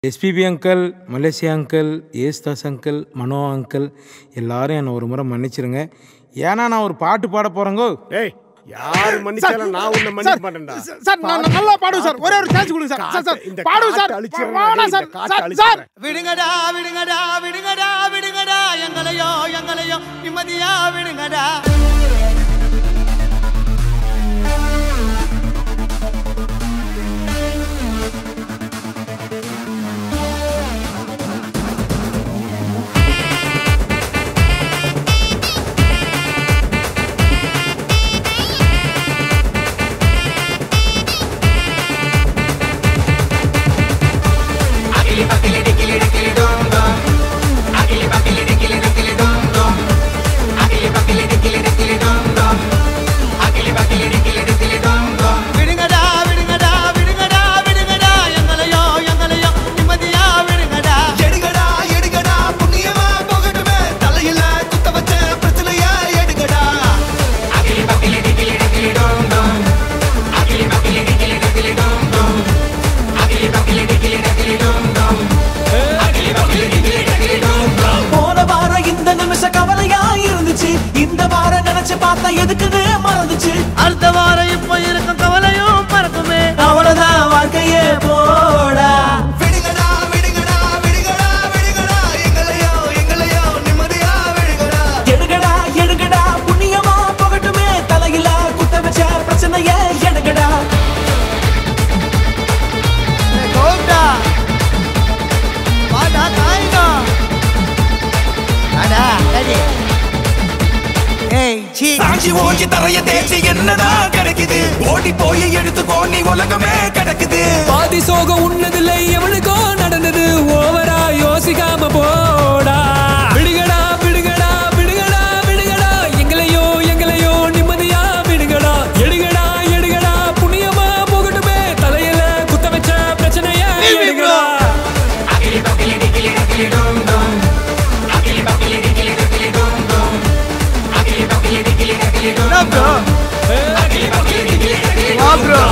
SPB uncle Malaysia uncle Yesudas uncle Mano uncle எல்லாரும் என்னை ஒரு முறை மன்னிச்சிருங்க ஏன்னா நான் ஒரு பாட்டு பாட போகிறேங்கோ ஏய் யாரு மன்னிச்சாலும் நான் உன்னை மன்னிக்க மாட்டேன்டா சார் நான் நான் நல்லா பாடுவேன் சார் ஒரே ஒரு சான்ஸ் கொடுங்க சார் சார் சார் இந்த பாடுவேன் காட்டை சார் அழிச்சிடுறேன், வாடா இந்த சார் காட்டை சார் சார் அழிச்சிடுறேன். விடுங்கடா விடுங்கடா விடுங்கடா விடுங்கடா எங்களையோ எங்களையோ நிம்மதியா விடுங்கடா விடுங்கடா விடுங்கடா விடுங்கடா விடுங்கடா எங்களையோ எங்களையோ நிம்மதியா விடுங்கடா எடுங்கடா எடுங்கடா புண்ணியமா போகட்டுமே தலையில குத்த வச்ச பிரச்சனைய எடுங்கடா போன வாரம் இந்த நிமிஷ கவலையா இருந்துச்சு இந்த வாரம் நினைச்சு பார்த்தா எதுக்குன்னு மறந்துச்சு அடுத்த வாரம் இப்ப இருக்கும் கவலையும் பறக்குமே அவ்வளவுதான் வாழ்க்கையே போடா விடுங்கடா விடுங்கடா விடுங்கடா விடுங்கடா எங்களையோ எங்களையோ நிம்மதியா விடுங்கடா எடுங்கடா எடுங்கடா புண்ணியமா போகட்டுமே தலையில குத்த வச்ச பிரச்சனைய எடுங்கடா கோப்டா வாடா தாய்டா அடா அடி ஏய் சீ சாஞ்சி ஓஞ்சி தரைய தேய்ச்சி என்னதான் கிடைக்குது ஓடி போய் எடுத்துக்கோ நீ உலகமே கிடக்குது பாதி சோகம் உன்னதில்லை எவனுக்கோ நடந்தது ஓவரா யோசிக்காம போடா விடுங்கடா விடுங்கடா விடுங்கடா விடுங்கடா எங்களையோ எங்களையோ நிம்மதியா விடுங்கடா எடுங்கடா எடுங்கடா புண்ணியமா போகட்டுமே தலையில குத்த வச்ச பிரச்சனைய எடுங்கடா வா ப்ரோ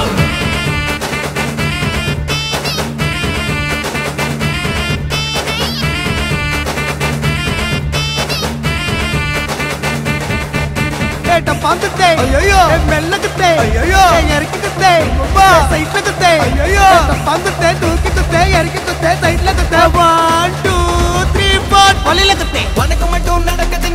ஏட்ட பந்துட்டே ஐயோ மெல்லக்குத்தே ஐயோ இறக்கிக்குத்தே ரொம்ப சைட்ல குத்தே ஐயோ பந்துட்டே தூக்கி குத்தே இறக்கி குத்தே சைட்ல குத்தே ஒன் டூ த்ரீ ஃபோர் வழியில குத்தே உனக்கு மட்டும் நடக்குது